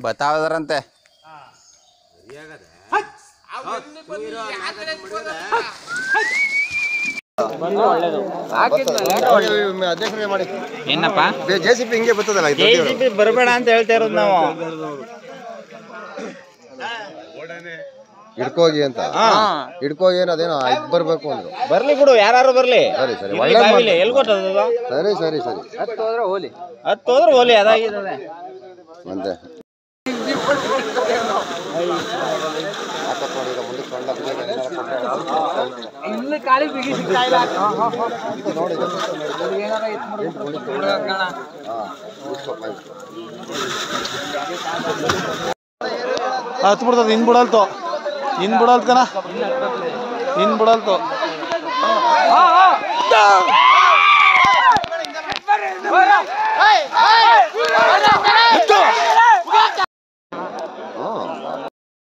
ಬತ್ತಾವದ್ರಂತೆ ಅಧ್ಯಕ್ಷರೇ ಮಾಡಿ ಏನಪ್ಪ ಜೆ ಸಿ ಪಿ ಹಿಂಗೆ ಬರ್ತದಲ್ಲ ಇದು ಬರಬೇಡ ಅಂತ ಹೇಳ್ತಾ ಇರೋದು ನಾವು ಹಿಡ್ಕೋಗಿ ಅಂತ ಹಿಡ್ಕೋಗಿ ಏನು ಅದೇನೋ ಇದ್ ಬರ್ಬೇಕು ಅಂದ್ರು ಬರ್ಲಿ ಬಿಡು ಯಾರು ಬರ್ಲಿ ಸರಿ ಸರಿ ಒಳ್ಳೆ ಎಲ್ಲಿ ಕೊಟ್ಟದ ಸರಿ ಸರಿ ಸರಿ ಹತ್ತು ಹೋದ್ರೆ ಹೋಲಿ ಅದಾಗಿದೆ ಮತ್ತೆ ಹತ್ತು ಬಿಡ್ತದ ಇನ್ ಬಿಡಲ್ತು ಇನ್ ಬಿಡಲ್ತ್ ಕಣ ಇನ್ ಬಿಡಲ್ತು